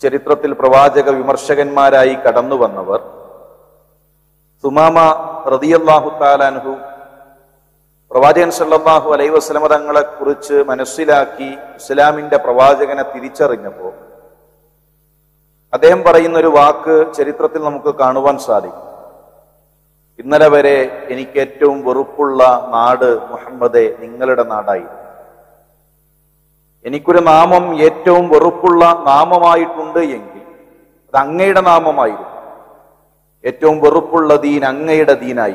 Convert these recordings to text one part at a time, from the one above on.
ചരിത്രത്തിൽ പ്രവാചക വിമർശകന്മാരായി കടന്നു വന്നവർ സുമാമ റതിയല്ലാഹു താലാൻഹു പ്രവാചകൻ സല്ലല്ലാഹു അലൈഹി വസല്ലമ തങ്ങളെ കുറിച്ച് മനസ്സിലാക്കി ഇസ്ലാമിന്റെ പ്രവാചകനെ തിരിച്ചറിഞ്ഞപ്പോൾ അദ്ദേഹം പറയുന്ന ഒരു വാക്ക് ചരിത്രത്തിൽ നമുക്ക് കാണുവാൻ സാധിക്കും ഇന്നലെ വരെ എനിക്ക് ഏറ്റവും വെറുപ്പുള്ള നാട് മുഹമ്മദെ നിങ്ങളുടെ നാടായി എനിക്കൊരു നാമം ഏറ്റവും വെറുപ്പുള്ള നാമമായിട്ടുണ്ട് എങ്കിൽ അത് അങ്ങയുടെ നാമമായിരുന്നു ഏറ്റവും വെറുപ്പുള്ള ദീൻ അങ്ങയുടെ ദീനായി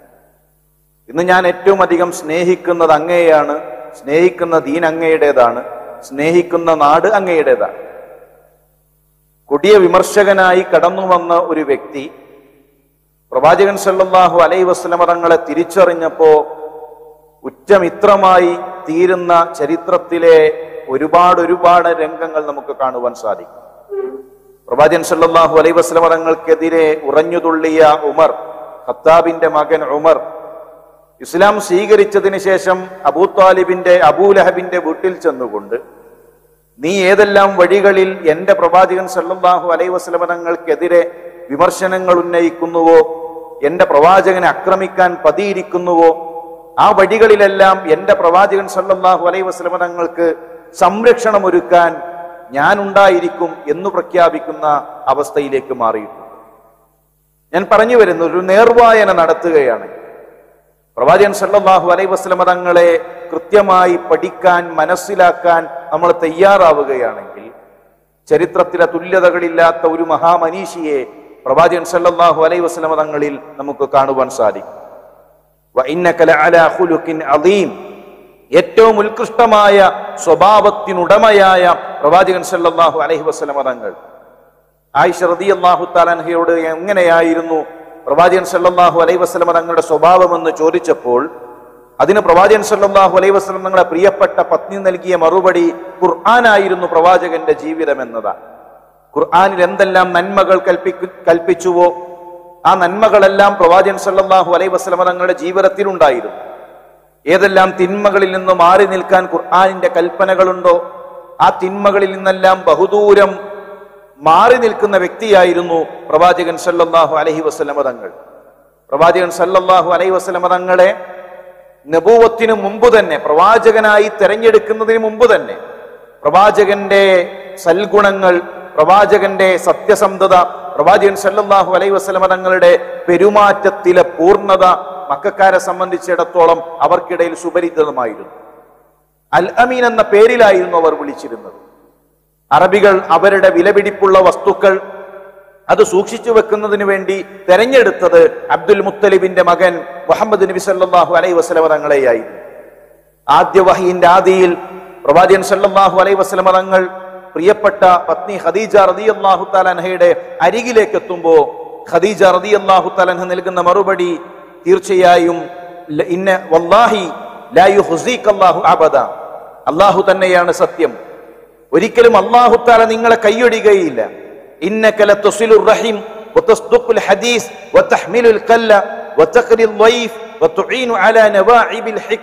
ഇന്ന് ഞാൻ ഏറ്റവും അധികം സ്നേഹിക്കുന്നത് അങ്ങയെയാണ് സ്നേഹിക്കുന്ന ദീൻ അങ്ങയുടേതാണ് സ്നേഹിക്കുന്ന നാട് അങ്ങയുടേതാണ് കൊടിയ വിമർശകനായി കടന്നു വന്ന ഒരു വ്യക്തി പ്രവാചകൻ സല്ലല്ലാഹു അലൈ വസ്ലമ തങ്ങളെ തിരിച്ചറിഞ്ഞപ്പോ ഉറ്റമിത്രമായി തീരുന്ന ചരിത്രത്തിലെ ഒരുപാട് ഒരുപാട് രംഗങ്ങൾ നമുക്ക് കാണുവാൻ സാധിക്കും പ്രവാചകൻ സല്ലല്ലാഹു അലൈ വസ്ലമ തങ്ങൾക്കെതിരെ ഉറഞ്ഞുതുള്ളിയ ഉമർ ഖത്താബിന്റെ മകൻ ഉമർ ഇസ്ലാം സ്വീകരിച്ചതിന് ശേഷം അബൂ താലിബിന്റെ അബൂലഹബിന്റെ വീട്ടിൽ ചെന്നുകൊണ്ട് നീ ഏതെല്ലാം വഴികളിൽ എന്റെ പ്രവാചകൻ സല്ലല്ലാഹു അലൈ വസ്ലമ തങ്ങൾക്കെതിരെ വിമർശനങ്ങൾ ഉന്നയിക്കുന്നുവോ എന്റെ പ്രവാചകനെ ആക്രമിക്കാൻ പതിയിരിക്കുന്നുവോ ആ വഴികളിലെല്ലാം എന്റെ പ്രവാചകൻ സല്ലല്ലാഹു അലൈ വസ്ലമ തങ്ങൾക്ക് സംരക്ഷണം ഒരുക്കാൻ ഞാൻ ഉണ്ടായിരിക്കും എന്ന് പ്രഖ്യാപിക്കുന്ന അവസ്ഥയിലേക്ക് മാറിയിട്ടുണ്ട് ഞാൻ പറഞ്ഞു വരുന്നു ഒരു നേർവായന നടത്തുകയാണ് പ്രവാചകൻ സല്ലല്ലാഹു അലൈഹി വസല്ലമ തങ്ങളെ കൃത്യമായി പഠിക്കാൻ മനസ്സിലാക്കാൻ നമ്മൾ തയ്യാറാവുകയാണെങ്കിൽ ചരിത്രത്തിലെ തുല്യതകളില്ലാത്ത ഒരു മഹാമനീഷിയെ പ്രവാചകൻ സല്ലല്ലാഹു അലൈഹി വസല്ലമ തങ്ങളിൽ നമുക്ക് കാണുവാൻ സാധിക്കും വഇന്നക ലഅലാ ഖുലുഖിൻ അദീം ഏറ്റവും ഉത്കൃഷ്ടമായ സ്വഭാവത്തിനുടമയായ പ്രവാചകൻ സല്ലല്ലാഹു അലൈഹി വസല്ലമ തങ്ങൾ ആയിഷ റളിയല്ലാഹു തആലയോട് എങ്ങനെയായിരുന്നു പ്രവാചകൻ സല്ലല്ലാഹു അലൈഹി വസല്ലമ തങ്ങളുടെ സ്വഭാവമെന്ന് ചോദിച്ചപ്പോൾ അതിന് പ്രവാചകൻ സല്ലല്ലാഹു അലൈഹി വസല്ലം തങ്ങളുടെ പ്രിയപ്പെട്ട പത്നി നൽകിയ മറുപടി ഖുർആനായിരുന്നു പ്രവാചകന്റെ ജീവിതം എന്നതാണ് ഖുർആനിൽ എന്തെല്ലാം നന്മകൾ കൽപ്പിക്കു കൽപ്പിച്ചുവോ ആ നന്മകളെല്ലാം പ്രവാചകൻ സല്ലല്ലാഹു അലൈഹി വസല്ലമ തങ്ങളുടെ ജീവിതത്തിൽ ഉണ്ടായിരുന്നു ഏതെല്ലാം തിന്മകളിൽ നിന്ന് മാറി നിൽക്കാൻ ഖുർആനിന്റെ കൽപ്പനകളുണ്ടോ ആ തിന്മകളിൽ നിന്നെല്ലാം ബഹുദൂരം മാറി നിൽക്കുന്ന വ്യക്തിയായിരുന്നു പ്രവാചകൻ സല്ലല്ലാഹു അലൈഹി വസല്ലമ തങ്ങൾ പ്രവാചകൻ സല്ലല്ലാഹു അലൈഹി വസല്ലമ തങ്ങളെ നബൂവത്തിന് മുമ്പ് തന്നെ പ്രവാചകനായി തെരഞ്ഞെടുക്കുന്നതിന് മുമ്പ് തന്നെ പ്രവാചകന്റെ സൽഗുണങ്ങൾ പ്രവാചകന്റെ സത്യസന്ധത പ്രവാചകൻ സല്ലല്ലാഹു അലൈഹി വസല്ലമ തങ്ങളുടെ പെരുമാറ്റത്തിലെ പൂർണ്ണത മക്കാരെ സംബന്ധിച്ചിടത്തോളം അവർക്കിടയിൽ സുപരിചിതമായിരുന്നു അൽ അമീൻ എന്ന പേരിലായിരുന്നു അവർ വിളിച്ചിരുന്നത് അറബികൾ അവരുടെ വിലപിടിപ്പുള്ള വസ്തുക്കൾ അത് സൂക്ഷിച്ചു വെക്കുന്നതിന് വേണ്ടി തെരഞ്ഞെടുത്തത് അബ്ദുൽ മുത്തലിബിന്റെ മകൻ മുഹമ്മദ് നബി സല്ലല്ലാഹു അലൈഹി വസല്ലമ തങ്ങളെയായിരുന്നു ആദ്യ വഹീന്റെ ആദിയിൽ പ്രവാചകൻ സല്ലല്ലാഹു അലൈഹി വസല്ലമ തങ്ങൾ പ്രിയപ്പെട്ട പത്നി ഖദീജ റളിയല്ലാഹു തആലഹയുടെ അരികിലേക്ക് എത്തുമ്പോ ഖദീജ റളിയല്ലാഹു തആലഹ നൽകുന്ന മറുപടി തീർച്ചയായും ല- ഇന്ന വല്ലാഹി ലാ യുഹ്സികല്ലാഹു അബദ അല്ലാഹു തന്നെയാണ് സത്യം ഒരിക്കലും അല്ലാഹു തആല നിങ്ങളെ കൈയൊടിയുകയില്ല ഇന്നക ലതുസിലുർ റഹിം വതസ്ദുഖുൽ ഹദീസ് വതഹ്മിലുൽ കല്ല വതഖ്രിൽ ളൈഫ് വതുഈനു അലാ നവാഇബിൽ ഹിക്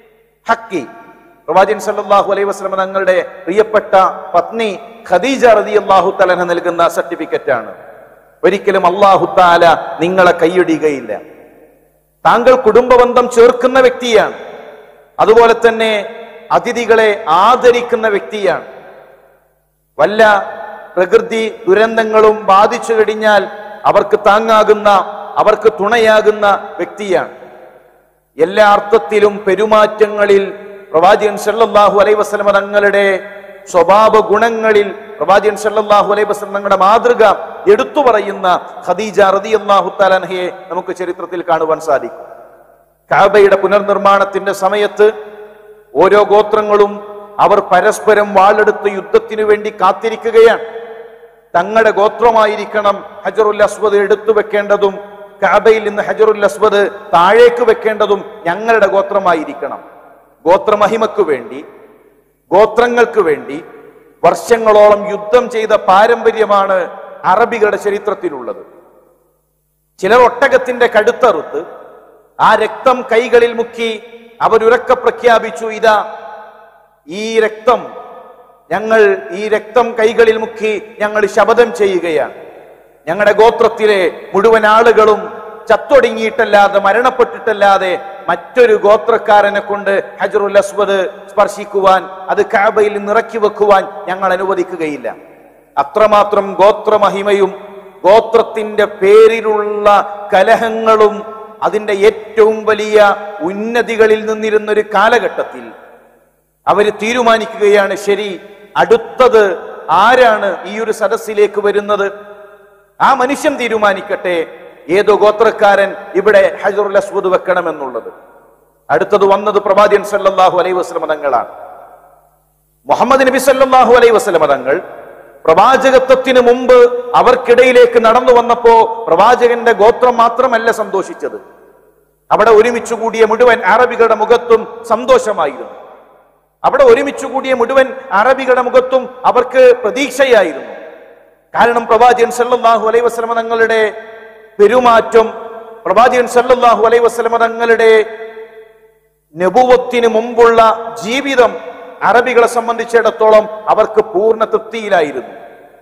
ഹക്കി പ്രവാചകൻ സല്ലല്ലാഹു അലൈഹി വസല്ലം തങ്ങളുടെ പ്രിയപ്പെട്ട പത്നി ഖദീജ റളിയല്ലാഹു തആല നൽകുന്ന സർട്ടിഫിക്കറ്റ് ആണ് ഒരിക്കലും അല്ലാഹു തആല നിങ്ങളെ കൈയൊടിയുകയില്ല താങ്കൾ കുടുംബബന്ധം ചേർക്കുന്ന വ്യക്തിയാണ് അതുപോലെ തന്നെ അതിഥികളെ ആദരിക്കുന്ന വ്യക്തിയാണ് വല്ല പ്രകൃതി ദുരന്തങ്ങളും ബാധിച്ചു കഴിഞ്ഞാൽ അവർക്ക് താങ്ങാകുന്ന അവർക്ക് തുണയാകുന്ന വ്യക്തിയാണ് എല്ലാ അർത്ഥത്തിലും പെരുമാറ്റങ്ങളിൽ പ്രവാചകൻ സല്ലല്ലാഹു അലൈഹി വസല്ലമ തങ്ങളുടെ സ്വഭാവ ഗുണങ്ങളിൽ പ്രവാചകൻ സല്ലല്ലാഹു അലൈഹി വസല്ലം തങ്ങളുടെ മാതൃക എടുത്തു പറയുന്ന ഖദീജ റളിയല്ലാഹു തആലഹയെ നമുക്ക് ചരിത്രത്തിൽ കാണുവാൻ സാധിക്കും കാബയുടെ പുനർനിർമ്മാണത്തിന്റെ സമയത്ത് ഓരോ ഗോത്രങ്ങളും അവർ പരസ്പരം വാളെടുത്ത് യുദ്ധത്തിനു വേണ്ടി കാത്തിരിക്കുകയാണ് തങ്ങളുടെ ഗോത്രമായിരിക്കണം ഹജറുൽ അസ്വദ് എടുത്തു വെക്കേണ്ടതും കാബയിൽ നിന്ന് ഹജറുൽ അസ്വദ് താഴേക്ക് വെക്കേണ്ടതും ഞങ്ങളുടെ ഗോത്രമായിരിക്കണം ഗോത്രമഹിമക്ക് വേണ്ടി ഗോത്രങ്ങൾക്ക് വേണ്ടി വർഷങ്ങളോളം യുദ്ധം ചെയ്ത പാരമ്പര്യമാണ് അറബികളുടെ ചരിത്രത്തിലുള്ളത് ചിലർ ഒട്ടകത്തിന്റെ കടുത്തറുത്ത് ആ രക്തം കൈകളിൽ മുക്കി അവരുറക്കെ പ്രഖ്യാപിച്ചു ഇതാ ഈ രക്തം ഞങ്ങൾ ഈ രക്തം കൈകളിൽ മുക്കി ഞങ്ങൾ ശപഥം ചെയ്യുകയാണ് ഞങ്ങളുടെ ഗോത്രത്തിലെ മുഴുവൻ ആളുകളും ചത്തൊടുങ്ങിയിട്ടല്ലാതെ മരണപ്പെട്ടിട്ടല്ലാതെ മറ്റൊരു ഗോത്രക്കാരനെ കൊണ്ട് ഹജറുൽ അസ്വദ് സ്പർശിക്കുവാൻ അത് കാബയിൽ നിന്ന് ഇറക്കി വെക്കുവാൻ ഞങ്ങൾ അനുവദിക്കുകയില്ല അത്രമാത്രം ഗോത്രമഹിമയും ഗോത്രത്തിന്റെ പേരിലുള്ള കലഹങ്ങളും അതിന്റെ ഏറ്റവും വലിയ ഉന്നതികളിൽ നിന്നിരുന്നൊരു കാലഘട്ടത്തിൽ അവർ തീരുമാനിക്കുകയാണ് ശരി അടുത്തത് ആരാണ് ഈ ഒരു സദസ്സിലേക്ക് വരുന്നത് ആ മനുഷ്യൻ തീരുമാനിക്കട്ടെ ഏതോ ഗോത്രക്കാരൻ ഇവിടെ ഹജറുൽ അസ്വദ് വെക്കണമെന്നുള്ളത് അടുത്തത് വന്നത് പ്രവാചകൻ സല്ലല്ലാഹു അലൈഹി വസല്ലം തങ്ങളാണ് മുഹമ്മദ് നബി സല്ലല്ലാഹു അലൈഹി വസല്ലം തങ്ങൾ പ്രവാചകത്വത്തിന് മുമ്പ് അവർക്കിടയിലേക്ക് നടന്നു വന്നപ്പോ പ്രവാചകന്റെ ഗോത്രം മാത്രമല്ല സന്തോഷിച്ചത് അവിടെ ഒരുമിച്ച് കൂടിയ മുഴുവൻ അറബികളുടെ മുഖത്തും സന്തോഷമായിരുന്നു അവിടെ ഒരുമിച്ച് കൂടിയ മുഴുവൻ അറബികളുടെ മുഖത്തും അവർക്ക് പ്രതീക്ഷയായിരുന്നു കാരണം പ്രവാചകൻ സല്ലല്ലാഹു അലൈഹി വസല്ലമ തങ്ങളുടെ പെരുമാറ്റം പ്രവാചകൻ സല്ലല്ലാഹു അലൈഹി വസല്ലമ തങ്ങളുടെ നബുവത്തിന് മുമ്പുള്ള ജീവിതം അറബികളെ സംബന്ധിച്ചിടത്തോളം അവർക്ക് പൂർണ്ണ തൃപ്തിയിലായിരുന്നു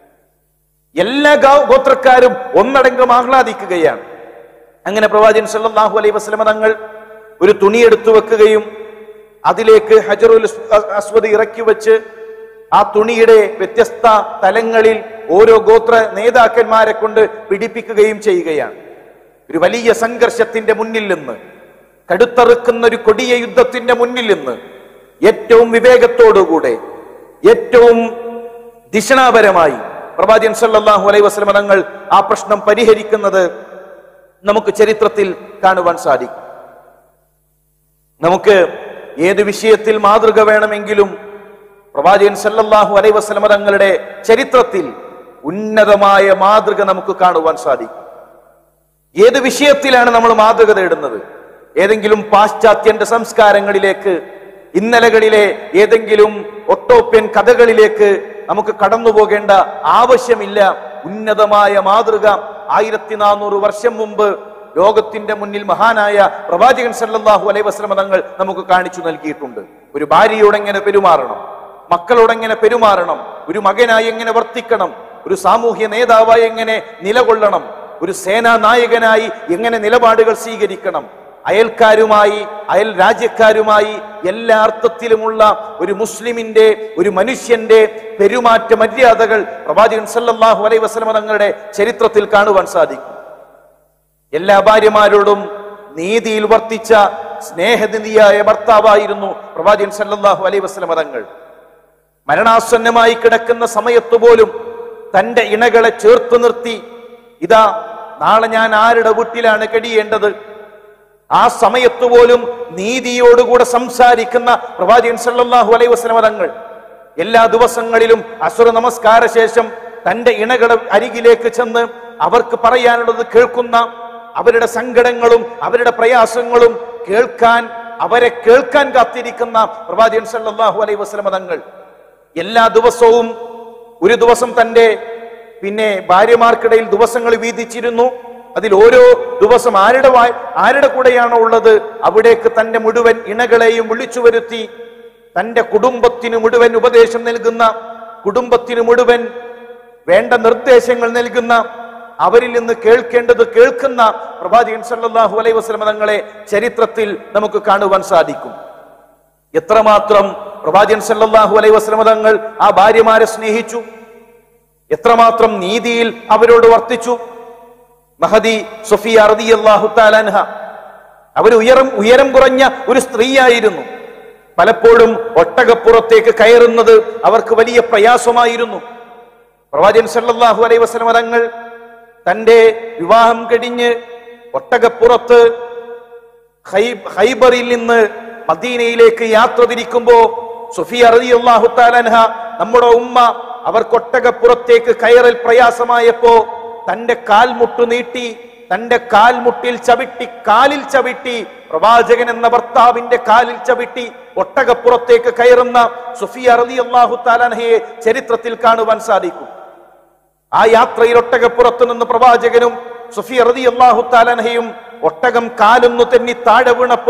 എല്ലാ ഗോ- ഗോത്രക്കാരും ഒന്നടങ്കം ആഹ്ലാദിക്കുകയാണ് അങ്ങനെ പ്രവാചകൻ സല്ലല്ലാഹു അലൈഹി വസല്ലമ തങ്ങൾ ഒരു തുണി എടുത്തു വെക്കുകയും അതിലേക്ക് ഹജറുൽ അസ്- അസ്വദ് ഇറക്കി വെച്ച് ആ തുണിയുടെ വ്യത്യസ്ത തലങ്ങളിൽ ഓരോ ഗോത്ര നേതാക്കന്മാരെ കൊണ്ട് പിടിപ്പിക്കുകയും ചെയ്യുകയാണ് ഒരു വലിയ സംഘർഷത്തിന്റെ മുന്നിൽ നിന്ന് കടുത്തറുക്കുന്ന ഒരു കൊടിയ യുദ്ധത്തിന്റെ മുന്നിൽ നിന്ന് ഏറ്റവും വിവേകത്തോടുകൂടെ ഏറ്റവും ദിഷണാപരമായി പ്രവാചകൻ സല്ലല്ലാഹു അലൈഹി വസല്ലമ തങ്ങൾ ആ പ്രശ്നം പരിഹരിക്കുന്നത് നമുക്ക് ചരിത്രത്തിൽ കാണുവാൻ സാധിക്കും നമുക്ക് ഏത് വിഷയത്തിൽ മാതൃക വേണമെങ്കിലും പ്രവാചകൻ സല്ലല്ലാഹു അലൈഹി വസല്ലമ തങ്ങളുടെ ചരിത്രത്തിൽ ഉന്നതമായ മാതൃക നമുക്ക് കാണുവാൻ സാധിക്കും ഏത് വിഷയത്തിലാണ് നമ്മൾ മാതൃക തേടുന്നത് ഏതെങ്കിലും പാശ്ചാത്യന്റെ സംസ്കാരങ്ങളിലേക്ക് ഇന്നലകളിലെ ഏതെങ്കിലും ഒട്ടോപ്യൻ കഥകളിലേക്ക് നമുക്ക് കടന്നു പോകേണ്ട ആവശ്യമില്ല ഉന്നതമായ മാതൃക ആയിരത്തി നാനൂറ് വർഷം മുമ്പ് ലോകത്തിന്റെ മുന്നിൽ മഹാനായ പ്രവാചകൻ സല്ലല്ലാഹു അലൈഹി വസല്ലമ തങ്ങൾ നമുക്ക് കാണിച്ചു നൽകിയിട്ടുണ്ട് ഒരു ഭാര്യയോട് എങ്ങനെ പെരുമാറണം മക്കളോട് എങ്ങനെ പെരുമാറണം ഒരു മകനായി എങ്ങനെ വർത്തിക്കണം ഒരു സാമൂഹ്യ നേതാവായി എങ്ങനെ നിലകൊള്ളണം ഒരു സേനാ നായകനായി എങ്ങനെ നിലപാടുകൾ സ്വീകരിക്കണം അയൽക്കാരുമായി അയൽ രാജ്യക്കാരുമായി എല്ലാ അർത്ഥത്തിലുമുള്ള ഒരു മുസ്ലിമിന്റെ ഒരു മനുഷ്യന്റെ പെരുമാറ്റ മര്യാദകൾ പ്രവാചകൻ സല്ലല്ലാഹു അലൈഹി വസല്ലമ തങ്ങളുടെ ചരിത്രത്തിൽ കാണുവാൻ സാധിക്കും എല്ലാ ഭാര്യമാരോടും നീതിയിൽ വർത്തിച്ച സ്നേഹനിധിയായ ഭർത്താവായിരുന്നു പ്രവാചകൻ സല്ലല്ലാഹു അലൈഹി വസല്ലമ തങ്ങൾ മരണാസന്നമായി കിടക്കുന്ന സമയത്ത് പോലും തന്റെ ഇണകളെ ചേർത്ത് നിർത്തി ഇതാ നാളെ ഞാൻ ആരുടെ വീട്ടിലാണ് കഴിയേണ്ടത് ആ സമയത്ത് പോലും നീതിയോടുകൂടെ സംസാരിക്കുന്ന പ്രവാചകൻ സല്ലല്ലാഹു അലൈഹി വസല്ലമ തങ്ങൾ എല്ലാ ദിവസങ്ങളിലും അസുര നമസ്കാര ശേഷം തന്റെ ഇണകളെ അരികിലേക്ക് ചെന്ന് അവർക്ക് പറയാനുള്ളത് കേൾക്കുന്ന അവരുടെ സങ്കടങ്ങളും അവരുടെ പ്രയാസങ്ങളും കേൾക്കാൻ അവരെ കേൾക്കാൻ കാത്തിരിക്കുന്ന പ്രവാചകൻ സല്ലല്ലാഹു അലൈഹി വസല്ലമ തങ്ങൾ എല്ലാ ദിവസവും ഒരു ദിവസം തന്റെ പിന്നെ ഭാര്യമാർക്കിടയിൽ ദിവസങ്ങൾ വീതിച്ചിരുന്നു അതിൽ ഓരോ ദിവസം ആരുടെ വാ- ആരുടെ കൂടെയാണോ ഉള്ളത് അവിടേക്ക് തന്റെ മുഴുവൻ ഇണകളെയും വിളിച്ചു വരുത്തി തന്റെ കുടുംബത്തിന് മുഴുവൻ ഉപദേശം നൽകുന്ന കുടുംബത്തിന് മുഴുവൻ വേണ്ട നിർദ്ദേശങ്ങൾ നൽകുന്ന അവരിൽ നിന്ന് കേൾക്കേണ്ടത് കേൾക്കുന്ന പ്രവാചകൻ സല്ലല്ലാഹു അലൈഹി വസല്ലമ തങ്ങളെ ചരിത്രത്തിൽ നമുക്ക് കാണുവാൻ സാധിക്കും എത്രമാത്രം പ്രവാചകൻ സല്ലല്ലാഹു അലൈഹി വസല്ലമ തങ്ങൾ ആ ഭാര്യമാരെ സ്നേഹിച്ചു എത്രമാത്രം നീതിയിൽ അവരോട് വർത്തിച്ചു മഹദി സുഫിയ റളിയല്ലാഹു തആലാൻഹ അവർ ഉയരം ഉയരം കുറഞ്ഞ ഒരു സ്ത്രീയായിരുന്നു പലപ്പോഴും ഒട്ടകപ്പുറത്തേക്ക് കയറുന്നത് അവർക്ക് വലിയ പ്രയാസമായിരുന്നു പ്രവാചകൻ സല്ലല്ലാഹു അലൈഹി വസല്ലമ തങ്ങൾ തന്റെ വിവാഹം കഴിഞ്ഞ് ഒട്ടകപ്പുറത്ത് ഹൈ- ഹൈബറിൽ നിന്ന് മദീനയിലേക്ക് യാത്ര തിരിക്കുമ്പോ സുഫിയ റളിയല്ലാഹു തആലൻഹ നമ്മുടെ ഉമ്മ അവർ കൊട്ടകപ്പുറത്തേക്ക് കയറൽ പ്രയാസമായപ്പോ തന്റെ കാൽമുട്ടു നീട്ടി തന്റെ കാൽമുട്ടിൽ ചവിട്ടി കാലിൽ ചവിട്ടി പ്രവാചകൻ എന്ന ഭർത്താവിന്റെ കാലിൽ ചവിട്ടി ഒട്ടകപ്പുറത്തേക്ക് കയറുന്ന സുഫിയ റളിയല്ലാഹു തആലൻഹയെ ചരിത്രത്തിൽ കാണുവാൻ സാധിക്കും ആ യാത്രയിൽ ഒട്ടകപ്പുറത്തു നിന്ന് പ്രവാചകനും സുഫിയ റതി അള്ളാഹു താലൻഹയും ഒട്ടകം കാലൊന്നു തെന്നി താഴെ വീണപ്പോ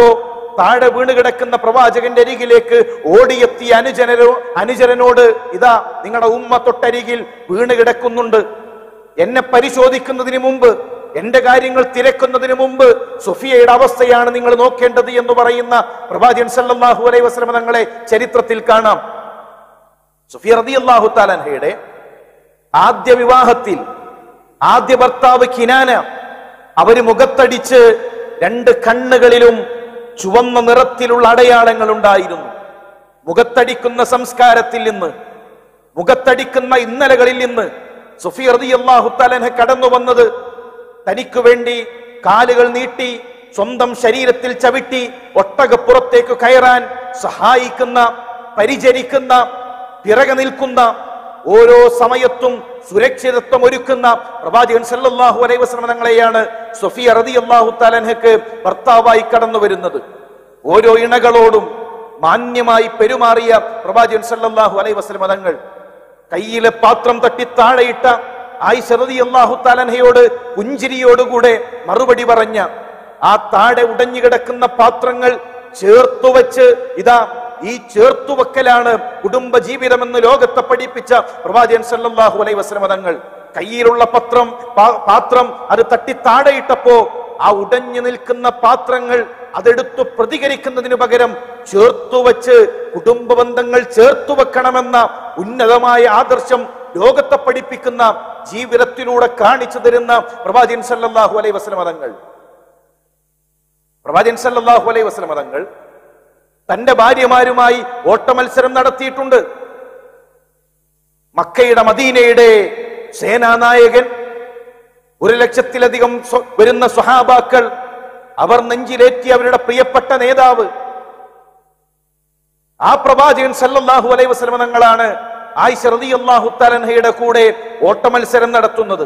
താഴെ വീണ് കിടക്കുന്ന പ്രവാചകന്റെ അരികിലേക്ക് ഓടിയെത്തിയ അനുജനരോ അനുചരനോട് ഇതാ നിങ്ങളുടെ ഉമ്മ തൊട്ടരികിൽ വീണ് കിടക്കുന്നുണ്ട് എന്നെ പരിശോധിക്കുന്നതിന് മുമ്പ് എന്റെ കാര്യങ്ങൾ തിരക്കുന്നതിന് മുമ്പ് സുഫിയയുടെ അവസ്ഥയാണ് നിങ്ങൾ നോക്കേണ്ടത് എന്ന് പറയുന്ന പ്രവാചകൻ സല്ലല്ലാഹു അലൈഹി വസല്ലം തങ്ങളെ ചരിത്രത്തിൽ കാണാം സുഫിയ റളിയല്ലാഹു താലൻഹയുടെ ആദ്യ വിവാഹത്തിൽ ആദ്യ ഭർത്താവ് കിനാന അവര് മുഖത്തടിച്ച് രണ്ട് കണ്ണുകളിലും ചുവന്ന നിറത്തിലുള്ള അടയാളങ്ങൾ ഉണ്ടായിരുന്നു മുഖത്തടിക്കുന്ന സംസ്കാരത്തിൽ നിന്ന് മുഖത്തടിക്കുന്ന ഇന്നലകളിൽ നിന്ന് സുഫി റളിയല്ലാഹു തആലഹ കടന്നു വന്നത് തനിക്ക് വേണ്ടി കാലുകൾ നീട്ടി സ്വന്തം ശരീരത്തിൽ ചവിട്ടി ഒട്ടകപ്പുറത്തേക്ക് കയറാൻ സഹായിക്കുന്ന പരിചരിക്കുന്ന പിറകെ നിൽക്കുന്ന ഓരോ സമയത്തും സുരക്ഷിതത്വം ഒരുക്കുന്ന പ്രവാചകൻ സല്ലല്ലാഹു അലൈഹി വസല്ലം തങ്ങളെയാണ് സൊഫിയ റളിയല്ലാഹു തആലഹക്ക് ഭർത്താവായി കടന്നു വരുന്നത് ഓരോ ഇണകളോടും മാന്യമായി പെരുമാറിയ പ്രവാചകൻ സല്ലല്ലാഹു അലൈഹി വസല്ലം തങ്ങൾ കയ്യിലെ പാത്രം തട്ടി താഴെയിട്ട ആയിഷറതി അള്ളാഹു താലൻഹയോട് പുഞ്ചിരിയോടുകൂടെ മറുപടി പറഞ്ഞ ആ താഴെ ഉടഞ്ഞു കിടക്കുന്ന പാത്രങ്ങൾ ചേർത്തുവച്ച് ഇതാ ഈ ചേർത്തുവെക്കലാണ് കുടുംബ ജീവിതമെന്ന് ലോകത്തെ പഠിപ്പിച്ച പ്രവാചകൻ സല്ലല്ലാഹു അലൈഹി വസല്ലം തങ്ങൾ കയ്യിലുള്ള പത്രം പാ- പാത്രം അത് തട്ടി താഴെയിട്ടപ്പോ ആ ഉടഞ്ഞു നിൽക്കുന്ന പാത്രങ്ങൾ അതെടുത്തു പ്രതികരിക്കുന്നതിനു പകരം ചേർത്തുവച്ച് കുടുംബ ബന്ധങ്ങൾ ചേർത്തു വെക്കണമെന്ന ഉന്നതമായ ആദർശം ലോകത്തെ പഠിപ്പിക്കുന്ന ജീവിതത്തിലൂടെ കാണിച്ചു തരുന്ന പ്രവാചകൻ സല്ലല്ലാഹു അലൈഹി വസല്ലം തങ്ങൾ പ്രവാചകൻ സല്ലല്ലാഹു അലൈഹി വസല്ലം തങ്ങൾ തന്റെ ഭാര്യമാരുമായി ഓട്ടമത്സരം നടത്തിയിട്ടുണ്ട് മക്കയുടെ മദീനയുടെ സേനാനായകൻ ഒരു ലക്ഷത്തിലധികം സ്വ- വരുന്ന സ്വഹാബാക്കൾ അവർ നെഞ്ചിലേറ്റി അവരുടെ പ്രിയപ്പെട്ട നേതാവ് ആ പ്രവാചകൻ സല്ലല്ലാഹു അലൈഹി വസല്ലം തങ്ങളാണ് ആയിഷ റളിയല്ലാഹു തആലയുടെ കൂടെ ഓട്ടമത്സരം നടത്തുന്നത്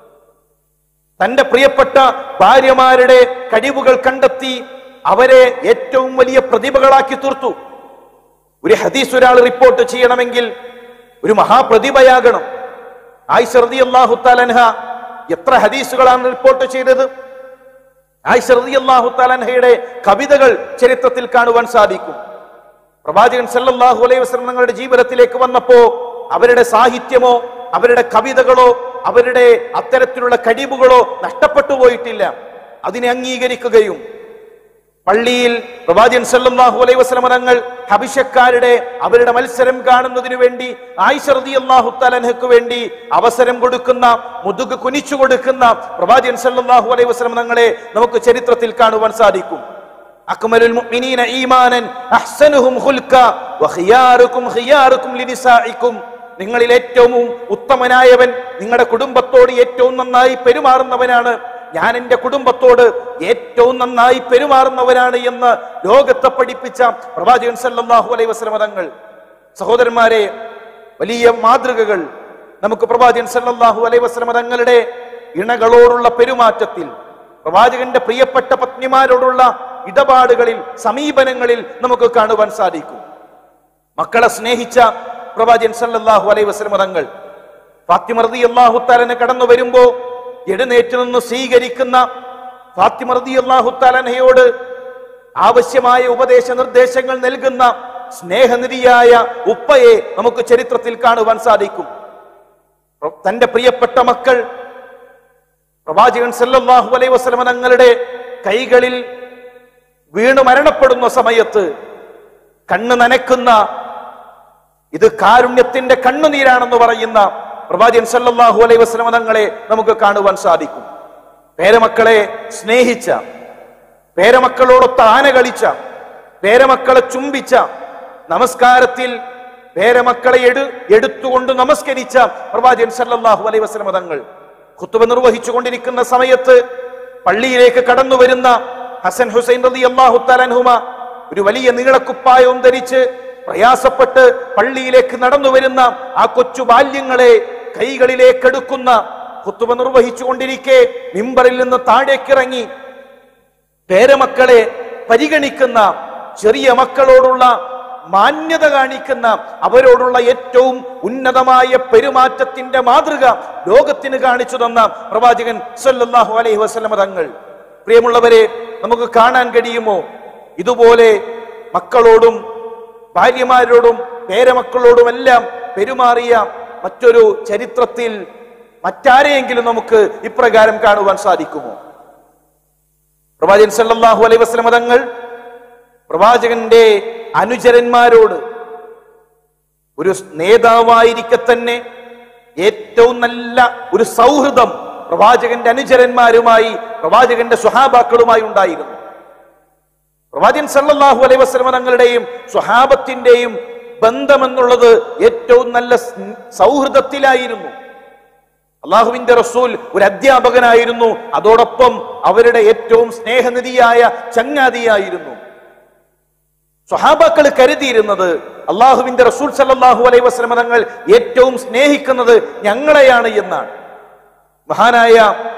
തന്റെ പ്രിയപ്പെട്ട ഭാര്യമാരുടെ കഴിവുകൾ കണ്ടെത്തി അവരെ ഏറ്റവും വലിയ പ്രതിഭകളാക്കി തീർത്തു ഒരു ഹദീസ് ഒരാൾ റിപ്പോർട്ട് ചെയ്യണമെങ്കിൽ ഒരു മഹാപ്രതിഭയാകണം ആയിഷ റളിയല്ലാഹു തആലൻഹ എത്ര ഹദീസുകളാണ് റിപ്പോർട്ട് ചെയ്തത് ആയിഷ റളിയല്ലാഹു തആലൻഹയുടെ കവിതകൾ ചരിത്രത്തിൽ കാണുവാൻ സാധിക്കും പ്രവാചകൻ സല്ലല്ലാഹു അലൈഹി വസല്ലം തങ്ങളുടെ ജീവിതത്തിലേക്ക് വന്നപ്പോ അവരുടെ സാഹിത്യമോ അവരുടെ കവിതകളോ അവരുടെ അത്തരത്തിലുള്ള കഴിവുകളോ നഷ്ടപ്പെട്ടു പോയിട്ടില്ല അതിനെ അംഗീകരിക്കുകയും പള്ളിയിൽ പ്രവാചകൻ സല്ലല്ലാഹു അലൈഹി വസല്ലം തങ്ങൾ ഹബിഷക്കാരുടെ അവരുടെ മത്സരം കാണുന്നതിനു വേണ്ടി ആയിഷ റളിയല്ലാഹു തആലഹയ്ക്ക് വേണ്ടി അവസരം കൊടുക്കുന്ന മുതുക് കുനിച്ചു കൊടുക്കുന്ന പ്രവാചകൻ സല്ലല്ലാഹു അലൈഹി വസല്ലം തങ്ങളെ നമുക്ക് ചരിത്രത്തിൽ കാണുവാൻ സാധിക്കും അക്മലുൽ മുഅ്മിനീന ഈമാനൻ അഹ്സനുഹും ഖുൽക വഖിയാറുക്കും ഖിയാറുക്കും ലിനിസാഇക്കും നിങ്ങളിൽ ഏറ്റവും ഉത്തമനായവൻ നിങ്ങളുടെ കുടുംബത്തോട് ഏറ്റവും നന്നായി പെരുമാറുന്നവനാണ് ഞാൻ എൻ്റെ കുടുംബത്തോട് ഏറ്റവും നന്നായി പെരുമാറുന്നവനാണ് എന്ന് ലോകത്തെ പഠിപ്പിച്ച പ്രവാചകൻ സല്ലല്ലാഹു അലൈഹി വസല്ലം തങ്ങൾ സഹോദരന്മാരെ വലിയ മാതൃകകൾ നമുക്ക് പ്രവാചകൻ സല്ലല്ലാഹു അലൈഹി വസല്ലം തങ്ങളുടെ ഇണകളോടുള്ള പെരുമാറ്റത്തിൽ പ്രവാചകന്റെ പ്രിയപ്പെട്ട പത്നിമാരോടുള്ള ഇടപാടുകളിൽ സമീപനങ്ങളിൽ നമുക്ക് കാണുവാൻ സാധിക്കും മക്കളെ സ്നേഹിച്ച പ്രവാചകൻ സല്ലല്ലാഹു അലൈഹി വസല്ലം തങ്ങൾ ഫാത്തിമ റളിയല്ലാഹു തആലനെ കടന്നു വരുമ്പോ എഴുന്നേറ്റ് നിന്ന് സ്വീകരിക്കുന്ന ഫാത്തിമ റളിയല്ലാഹു തആലനയോട് ആവശ്യമായ ഉപദേശ നിർദ്ദേശങ്ങൾ നൽകുന്ന സ്നേഹനിധിയായ ഉപ്പയെ നമുക്ക് ചരിത്രത്തിൽ കാണുവാൻ സാധിക്കും തന്റെ പ്രിയപ്പെട്ട മക്കൾ പ്രവാചകൻ സല്ലല്ലാഹു അലൈഹി വസല്ലം തങ്ങളുടെ കൈകളിൽ വീണ് മരണപ്പെടുന്ന സമയത്ത് കണ്ണ് നനക്കുന്ന ഇത് കാരുണ്യത്തിന്റെ കണ്ണുനീരാണെന്ന് പറയുന്ന പ്രവാചകൻ സല്ലല്ലാഹു അലൈഹി വസല്ലം തങ്ങളെ നമുക്ക് കാണുവാൻ സാധിക്കും പേരമക്കളെ സ്നേഹിച്ച പേരമക്കളോടൊത്ത് ആന കളിച്ച പേരമക്കളെ ചുംബിച്ച നമസ്കാരത്തിൽ പേരമക്കളെ എടു എടുത്തുകൊണ്ട് നമസ്കരിച്ച പ്രവാചകൻ സല്ലല്ലാഹു അലൈഹി വസല്ലം തങ്ങൾ ഖുത്തുബ നിർവഹിച്ചു കൊണ്ടിരിക്കുന്ന സമയത്ത് പള്ളിയിലേക്ക് കടന്നു വരുന്ന ഹസൻ ഹുസൈൻ റതി അള്ളാഹു തലൻഹുമ ഒരു വലിയ നീളക്കുപ്പായവും ധരിച്ച് പ്രയാസപ്പെട്ട് പള്ളിയിലേക്ക് നടന്നു വരുന്ന ആ കൊച്ചു ബാല്യങ്ങളെ കൈകളിലേക്ക് എടുക്കുന്ന ഖുത്തുബ നിർവഹിച്ചു കൊണ്ടിരിക്കെ മിമ്പറിൽ നിന്ന് താഴേക്കിറങ്ങി പേരമക്കളെ പരിഗണിക്കുന്ന ചെറിയ മക്കളോടുള്ള മാന്യത കാണിക്കുന്ന അവരോടുള്ള ഏറ്റവും ഉന്നതമായ പെരുമാറ്റത്തിന്റെ മാതൃക ലോകത്തിന് കാണിച്ചു തന്ന പ്രവാചകൻ സല്ലല്ലാഹു അലൈഹി വസല്ലമ തങ്ങൾ പ്രിയമുള്ളവരെ നമുക്ക് കാണാൻ കഴിയുമോ ഇതുപോലെ മക്കളോടും ഭാര്യമാരോടും പേരമക്കളോടുമെല്ലാം പെരുമാറിയ മറ്റൊരു ചരിത്രത്തിൽ മറ്റാരെയെങ്കിലും നമുക്ക് ഇപ്രകാരം കാണുവാൻ സാധിക്കുമോ പ്രവാചകൻ സല്ലല്ലാഹു അലൈഹി വസല്ലം തങ്ങൾ പ്രവാചകന്റെ അനുചരന്മാരോട് ഒരു നേതാവായിരിക്കെ തന്നെ ഏറ്റവും നല്ല ഒരു സൗഹൃദം പ്രവാചകന്റെ അനുചരന്മാരുമായി പ്രവാചകന്റെ സ്വഹാബാക്കളുമായി ഉണ്ടായിരുന്നു പ്രവാചകൻ സല്ലല്ലാഹു അലൈഹി വസല്ലം തങ്ങളുടെയും സ്വഹാബത്തിന്റെയും ബന്ധമെന്നുള്ളത് ഏറ്റവും നല്ല സ്- സൗഹൃദത്തിലായിരുന്നു അള്ളാഹുവിന്റെ റസൂൽ ഒരു അധ്യാപകനായിരുന്നു അതോടൊപ്പം അവരുടെ ഏറ്റവും സ്നേഹനിധിയായ ചങ്ങാതിയായിരുന്നു സ്വഹാബാക്കൾ കരുതിയിരുന്നത് അള്ളാഹുവിന്റെ റസൂൽ സല്ലല്ലാഹു അലൈഹി വസല്ലം തങ്ങൾ ഏറ്റവും സ്നേഹിക്കുന്നത് ഞങ്ങളെയാണ് എന്നാണ് മഹാനായ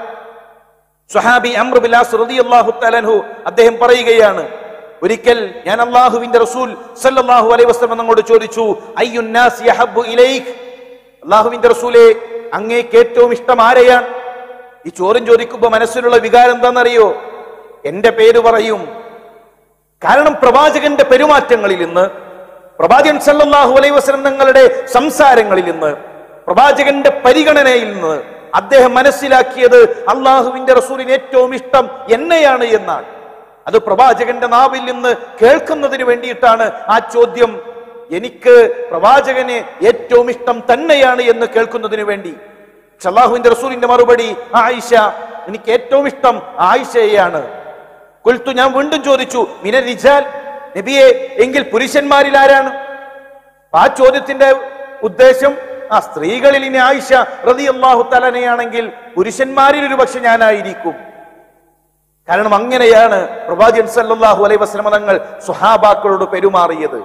സുഹാബി അമ്ര ബിലാസ് റളിയല്ലാഹു തആലഹു അദ്ദേഹം പറയുകയാണ് ഒരിക്കൽ ഞാൻ അള്ളാഹുവിന്റെ റസൂൽ സല്ലല്ലാഹു അലൈഹി വസല്ലം തങ്ങളോട് ചോദിച്ചു അയ്യുൻ നാസ് യഹബ്ബു ഇലൈക് അള്ളാഹുവിന്റെ റസൂലെ അങ്ങേക്ക് ഏറ്റവും ഇഷ്ടം ആരെയാണ് ഈ ചോദ്യം ചോദിക്കുമ്പോൾ മനസ്സിലുള്ള വികാരം എന്താണെന്നറിയോ എന്റെ പേര് പറയും കാരണം പ്രവാചകന്റെ പെരുമാറ്റങ്ങളിൽ നിന്ന് പ്രവാചകൻ സല്ലല്ലാഹു അലൈഹി വസല്ലം തങ്ങളുടെ സംസാരങ്ങളിൽ നിന്ന് പ്രവാചകന്റെ പരിഗണനയിൽ നിന്ന് അദ്ദേഹം മനസ്സിലാക്കിയത് അള്ളാഹുവിന്റെ റസൂലിന് ഏറ്റവും ഇഷ്ടം എന്നെയാണ് എന്നാണ് അത് പ്രവാചകന്റെ നാവിൽ നിന്ന് കേൾക്കുന്നതിന് വേണ്ടിയിട്ടാണ് ആ ചോദ്യം എനിക്ക് പ്രവാചകന് ഏറ്റവും ഇഷ്ടം തന്നെയാണ് എന്ന് കേൾക്കുന്നതിന് വേണ്ടി പക്ഷെ അള്ളാഹുവിന്റെ റസൂലിന്റെ മറുപടി ആയിഷ എനിക്ക് ഏറ്റവും ഇഷ്ടം ആയിഷയെയാണ് കുൽത്തു ഞാൻ വീണ്ടും ചോദിച്ചു മിന റിജാൽ നബിയെ എങ്കിൽ പുരുഷന്മാരിൽ ആരാണ് അപ്പൊ ആ ചോദ്യത്തിന്റെ ഉദ്ദേശം ആ സ്ത്രീകളിൽ ഇനി ആയിഷ റതി അള്ളാഹു തലനെയാണെങ്കിൽ പുരുഷന്മാരിൽ ഒരു പക്ഷെ ഞാനായിരിക്കും കാരണം അങ്ങനെയാണ് പ്രവാചകൻ സല്ലല്ലാഹു അലൈഹി വസല്ലമ തങ്ങൾ സുഹാബാക്കളോട് പെരുമാറിയത്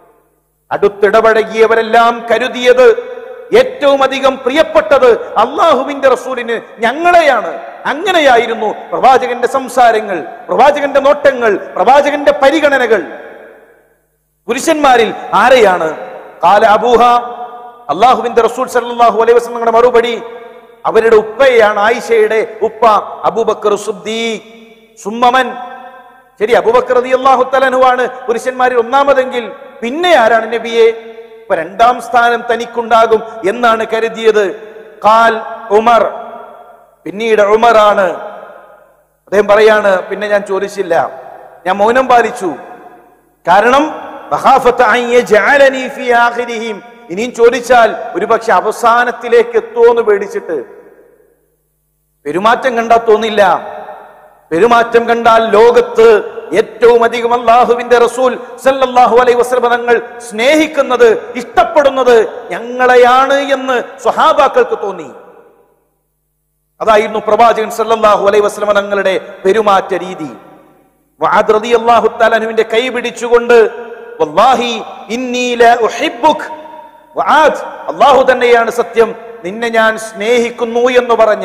അടുത്തിടപഴകിയവരെല്ലാം കരുതിയത് ഏറ്റവും അധികം പ്രിയപ്പെട്ടത് അള്ളാഹുവിന്റെ റസൂലിന് ഞങ്ങളെയാണ് അങ്ങനെയായിരുന്നു പ്രവാചകന്റെ സംസാരങ്ങൾ പ്രവാചകന്റെ നോട്ടങ്ങൾ പ്രവാചകന്റെ പരിഗണനകൾ പുരുഷന്മാരിൽ ആരെയാണ് കാല അബൂഹ അള്ളാഹുവിന്റെ റസൂൽ സല്ലല്ലാഹു അലൈഹി വസല്ലമയുടെ മറുപടി അവരുടെ ഉപ്പയാണ് ആയിഷയുടെ ഉപ്പ അബൂബക്കർ സുദ്ദീഖ് സുമ്മമൻ ശരി അബൂബക്കർ റളിയല്ലാഹു തലനുവാണ് പുരുഷന്മാരിൽ ഒന്നാമതെങ്കിൽ പിന്നെ ആരാണ് നബിയെ ഇപ്പൊ രണ്ടാം സ്ഥാനം തനിക്കുണ്ടാകും എന്നാണ് കരുതിയത് കാൽ ഉമർ പിന്നീട് ഉമറാണ് അദ്ദേഹം പറയാണ് പിന്നെ ഞാൻ ചോദിച്ചില്ല ഞാൻ മൗനം പാലിച്ചു കാരണം മഹാഫത്ത് അൻ യജഅലനി ഫീ ആഖിരിഹിം. ഇനിയും ചോദിച്ചാൽ ഒരുപക്ഷെ അവസാനത്തിലേക്ക് എത്തുമോന്ന് പേടിച്ചിട്ട് പെരുമാറ്റം കണ്ടാൽ തോന്നില്ല പെരുമാറ്റം കണ്ടാൽ ലോകത്ത് ഏറ്റവും അധികം അള്ളാഹുവിന്റെ റസൂൽ സല്ലല്ലാഹു അലൈഹി വസല്ലം തങ്ങൾ സ്നേഹിക്കുന്നത് ഇഷ്ടപ്പെടുന്നത് ഞങ്ങളെയാണ് എന്ന് സ്വഹാബാക്കൾക്ക് തോന്നി അതായിരുന്നു പ്രവാചകൻ സല്ലല്ലാഹു അലൈഹി വസല്ലം തങ്ങളുടെ പെരുമാറ്റ രീതി വഅദ് റളിയല്ലാഹു തആലനുവിന്റെ കൈ പിടിച്ചുകൊണ്ട് വല്ലാഹി ഇന്നി ലാ ഉഹിബ്ബുക് വഅദ് അല്ലാഹു തന്നെയാണ് സത്യം നിന്നെ ഞാൻ സ്നേഹിക്കുന്നു എന്ന് പറഞ്ഞ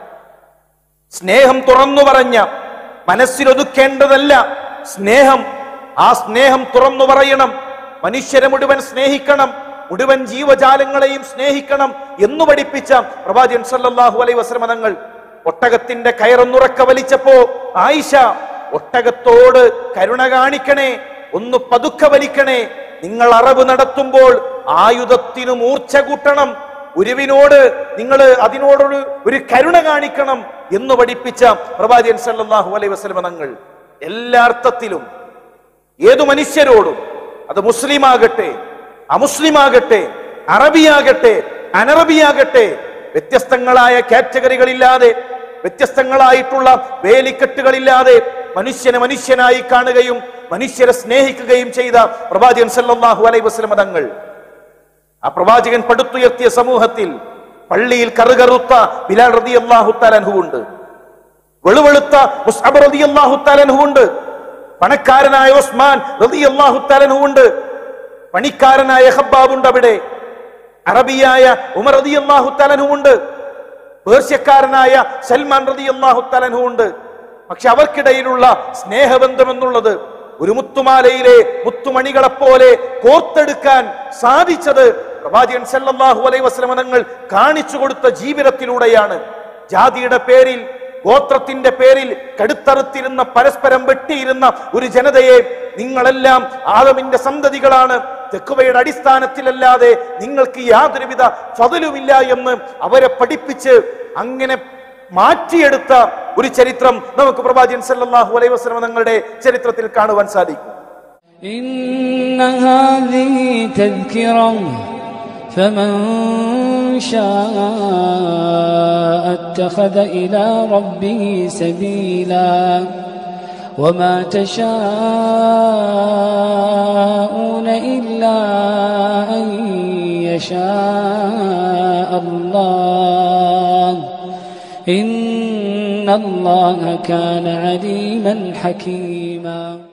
സ്നേഹം തുറന്നു പറഞ്ഞ മനസ്സിലൊതുക്കേണ്ടതല്ല സ്നേഹം ആ സ്നേഹം തുറന്നു പറയണം മനുഷ്യരെ മുഴുവൻ സ്നേഹിക്കണം മുഴുവൻ ജീവജാലങ്ങളെയും സ്നേഹിക്കണം എന്ന് പഠിപ്പിച്ച പ്രവാചകൻ സല്ലല്ലാഹു അലൈഹി വസല്ലം തങ്ങൾ ഒട്ടകത്തിന്റെ കയറൊന്നുറക്ക വലിച്ചപ്പോ ആയിഷ ഒട്ടകത്തോട് കരുണ കാണിക്കണേ ഒന്ന് പതുക്കെ വലിക്കണേ നിങ്ങൾ അറവ് നടത്തുമ്പോൾ ആയുധത്തിന് മൂർച്ച കൂട്ടണം ഉരുവിനോട് നിങ്ങൾ അതിനോടൊരു ഒരു കരുണ കാണിക്കണം എന്ന് പഠിപ്പിച്ച പ്രവാചകൻ സല്ലല്ലാഹു അലൈഹി വസല്ലം തങ്ങൾ എല്ലാ അർത്ഥത്തിലും ഏതു മനുഷ്യരോടും അത് മുസ്ലിം ആകട്ടെ അമുസ്ലിം ആകട്ടെ അറബിയാകട്ടെ അനറബിയാകട്ടെ വ്യത്യസ്തങ്ങളായ കാറ്റഗറികളില്ലാതെ വ്യത്യസ്തങ്ങളായിട്ടുള്ള വേലിക്കെട്ടുകളില്ലാതെ മനുഷ്യനെ മനുഷ്യനായി കാണുകയും മനുഷ്യരെ സ്നേഹിക്കുകയും ചെയ്ത പ്രവാചകൻ സല്ലല്ലാഹു അലൈഹി വസല്ലം തങ്ങൾ ആ പ്രവാചകൻ പടുത്തുയർത്തിയ സമൂഹത്തിൽ പള്ളിയിൽ കറുകറുത്ത ബിലാൽ റതി അള്ളാഹു തലൻഹു ഉണ്ട് വെളുവെളുത്ത മുസ്അബ് റതി അള്ളാഹു തലൻഹു ഉണ്ട് പണക്കാരനായ ഉസ്മാൻ റതി അള്ളാഹു തലൻഹു ഉണ്ട് പണിക്കാരനായ ഹബ്ബാബ് ഉണ്ട് അവിടെ അറബിയായ ഉമർ റതി അള്ളാഹു തലൻഹു ഉണ്ട് പേർഷ്യക്കാരനായ സൽമാൻ റതി അള്ളാഹു തലൻഹു ഉണ്ട് പക്ഷെ അവർക്കിടയിലുള്ള സ്നേഹബന്ധം എന്നുള്ളത് ഒരു മുത്തുമാലയിലെ മുത്തുമണികളെ പോലെ കോർത്തെടുക്കാൻ സാധിച്ചത് പ്രവാചകൻ സല്ലല്ലാഹു അലൈഹി വസല്ലം തങ്ങൾ കാണിച്ചു കൊടുത്ത ജീവിതത്തിലൂടെയാണ് ജാതിയുടെ പേരിൽ ഗോത്രത്തിന്റെ പേരിൽ കടുത്തറുത്തിരുന്ന പരസ്പരം വെട്ടിയിരുന്ന ഒരു ജനതയെ നിങ്ങളെല്ലാം ആദമിന്റെ സന്തതികളാണ് തെക്കുവയുടെ അടിസ്ഥാനത്തിലല്ലാതെ നിങ്ങൾക്ക് യാതൊരുവിധ ഫതിലുമില്ല എന്ന് അവരെ പഠിപ്പിച്ച് അങ്ങനെ മാറ്റിയെടുത്ത ഒരു ചരിത്രം നമുക്ക് പ്രവാചകൻ സല്ലല്ലാഹു അലൈഹി വസല്ലം തങ്ങളുടെ ചരിത്രത്തിൽ കാണുവാൻ സാധിക്കും إن هذه تذكرة فمن شاء اتخذ إلى ربه سبيلا وما تشاءون إلا أن يشاء الله إن الله كان عليما حكيما